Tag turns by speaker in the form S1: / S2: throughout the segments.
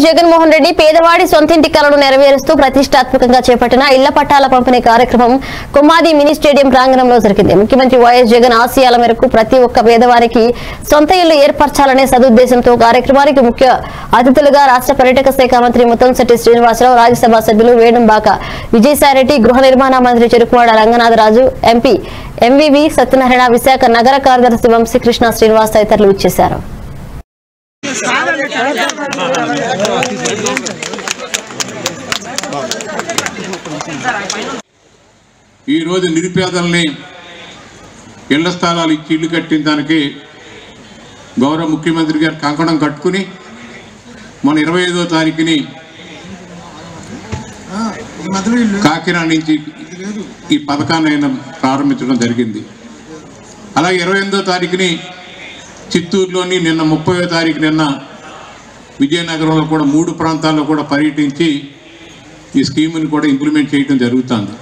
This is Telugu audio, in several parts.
S1: జగన్మోహన్ రెడ్డి పేదవాడి సొంతింటి కలను నెరవేరుస్తూ ప్రతిష్టాత్మకంగా చేపట్టిన ఇళ్ల పట్టాల పంపిణీ కార్యక్రమం కొమ్మాది మినీ స్టేడియం ప్రాంగణంలో జరిగింది ముఖ్యమంత్రి వైఎస్ జగన్ ఆశయాల మేరకు ప్రతి ఒక్క పేదవారికి సొంత ఇల్లు ఏర్పరచాలనే సదుద్దేశంతో కార్యక్రమానికి ముఖ్య అతిథులుగా రాష్ట్ర పర్యాటక శాఖ మంత్రి ముత్తంశెట్టి శ్రీనివాసరావు రాజ్యసభ సభ్యులు వేణుంబాక విజయసాయిరెడ్డి గృహ నిర్మాణ మంత్రి చెరుకువాడ రంగనాథరాజు ఎంపీ ఎంవివి సత్యనారాయణ విశాఖ నగర కార్యదర్శి వంశీకృష్ణ శ్రీనివాస్ తదితరులు ఇచ్చేశారు
S2: ఈరోజు నిరుపేదల్ని ఇళ్ల స్థలాలు ఇచ్చి ఇల్లు కట్టిన దానికి గౌరవ ముఖ్యమంత్రి గారు కంకణం కట్టుకుని మొన్న ఇరవై ఐదో తారీఖుని కాకినాడ నుంచి ఈ పథకాన్ని ఆయన ప్రారంభించడం జరిగింది అలాగే ఇరవై ఎనిమిదో తారీఖుని చిత్తూరులోని నిన్న ముప్పయో తారీఖు నిన్న విజయనగరంలో కూడా మూడు ప్రాంతాల్లో కూడా పర్యటించి ఈ స్కీమ్ని కూడా ఇంప్లిమెంట్ చేయడం జరుగుతుంది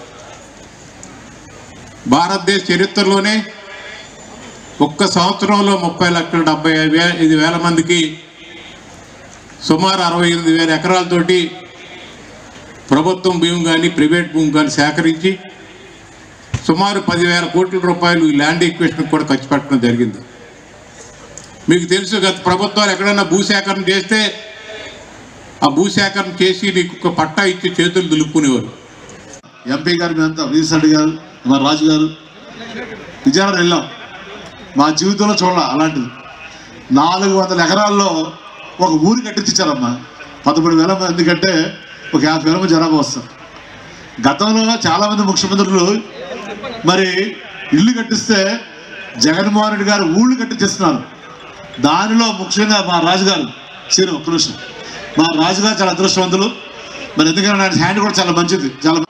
S2: భారతదేశ చరిత్రలోనే ఒక్క సంవత్సరంలో ముప్పై లక్షల డెబ్బై వే ఐదు వేల మందికి సుమారు అరవై ఎనిమిది వేల ఎకరాలతోటి ప్రభుత్వం భూమి కానీ ప్రైవేట్ భూమి కానీ సేకరించి సుమారు పదివేల కోట్ల రూపాయలు ఈ ల్యాండ్ ఈక్వేషన్ కూడా ఖర్చు పెట్టడం జరిగింది మీకు తెలుసు గత ప్రభుత్వాలు ఎక్కడైనా భూసేకరణ చేస్తే ఆ భూసేకరణ చేసి నీకు ఒక పట్టా ఇచ్చి చేతులు దులుపుకునేవారు
S3: ఎంపీ గారు మేమంతా విజయసాయి గారు మా రాజు గారు విజయనగరం వెళ్ళాం మా జీవితంలో చూడాల అలాంటిది నాలుగు వందల ఎకరాల్లో ఒక ఊరు కట్టించారమ్మా పదమూడు వేల మంది కంటే ఒక యాభై వేల మంది జనాభా వస్తారు గతంలో చాలామంది ముఖ్యమంత్రులు మరి ఇల్లు కట్టిస్తే జగన్మోహన్ రెడ్డి గారు ఊళ్ళు కట్టించేస్తున్నారు దానిలో ముఖ్యంగా మా రాజుగారు సీను ఒక్క నిమిషం మా రాజుగారు చాలా అదృష్టవంతులు మరి ఎందుకంటే ఆయన హ్యాండ్ కూడా చాలా మంచిది చాలా